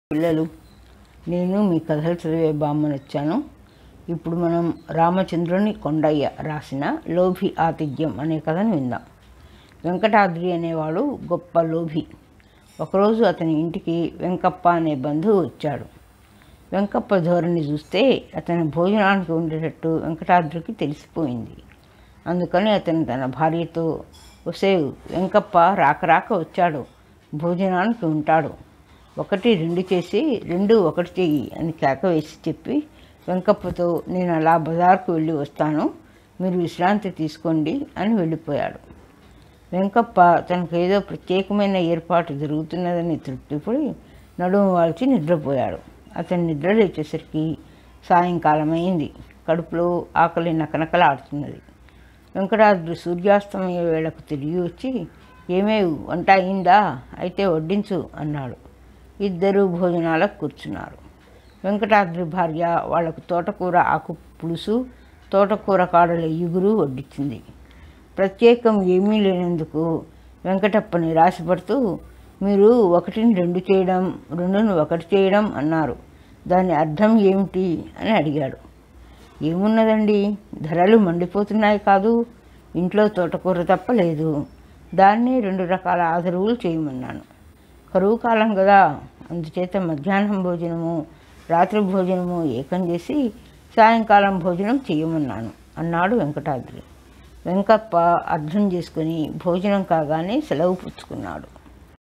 పిల్లలు నేను మీ కథలు చదివే బామ్మని వచ్చాను ఇప్పుడు మనం రామచంద్రుని కొండయ్య రాసిన లోభి ఆతిథ్యం అనే కథను విందాం వెంకటాద్రి అనేవాడు గొప్ప లోభి ఒకరోజు అతని ఇంటికి వెంకప్ప అనే బంధువు వచ్చాడు వెంకప్ప ధోరణి చూస్తే అతని భోజనానికి ఉండేటట్టు వెంకటాద్రికి తెలిసిపోయింది అందుకని అతను తన భార్యతో వసే వెంకప్ప రాక రాక వచ్చాడు భోజనానికి ఉంటాడు ఒకటి రెండు చేసి రెండు ఒకటి చెయ్యి అని కేక వేసి చెప్పి వెంకప్పతో నేను అలా బజార్కు వెళ్ళి వస్తాను మీరు విశ్రాంతి తీసుకోండి అని వెళ్ళిపోయాడు వెంకప్ప తనకు ఏదో ప్రత్యేకమైన ఏర్పాటు జరుగుతున్నదని తృప్తిపడి నడుము వాల్చి నిద్రపోయాడు అతను నిద్ర లేచేసరికి సాయంకాలం అయింది కడుపులో ఆకలి నకనకలాడుతున్నది వెంకటాద్రి సూర్యాస్తమయ వేళకు తిరిగి వచ్చి ఏమే వంట అయిందా అయితే వడ్డించు అన్నాడు ఇద్దరు భోజనాలకు కూర్చున్నారు వెంకటాద్రి భార్య వాళ్లకు తోటకూర ఆకు పులుసు తోటకూర కాడల ఇగురు వడ్డించింది ప్రత్యేకం ఏమీ లేనందుకు వెంకటప్ప నిరాశపడుతూ మీరు ఒకటిని రెండు చేయడం రెండును ఒకటి చేయడం అన్నారు దాని అర్థం ఏమిటి అని అడిగాడు ఏమున్నదండి ధరలు మండిపోతున్నాయి కాదు ఇంట్లో తోటకూర తప్ప లేదు దాన్ని రెండు రకాల ఆదరువులు చేయమన్నాను కరువు కాలం కదా అందుచేత మధ్యాహ్నం భోజనము రాత్రి భోజనము ఏకం చేసి సాయంకాలం భోజనం చేయమన్నాను అన్నాడు వెంకటాద్రి వెంకప్ప అర్థం చేసుకుని భోజనం కాగానే సెలవు పుచ్చుకున్నాడు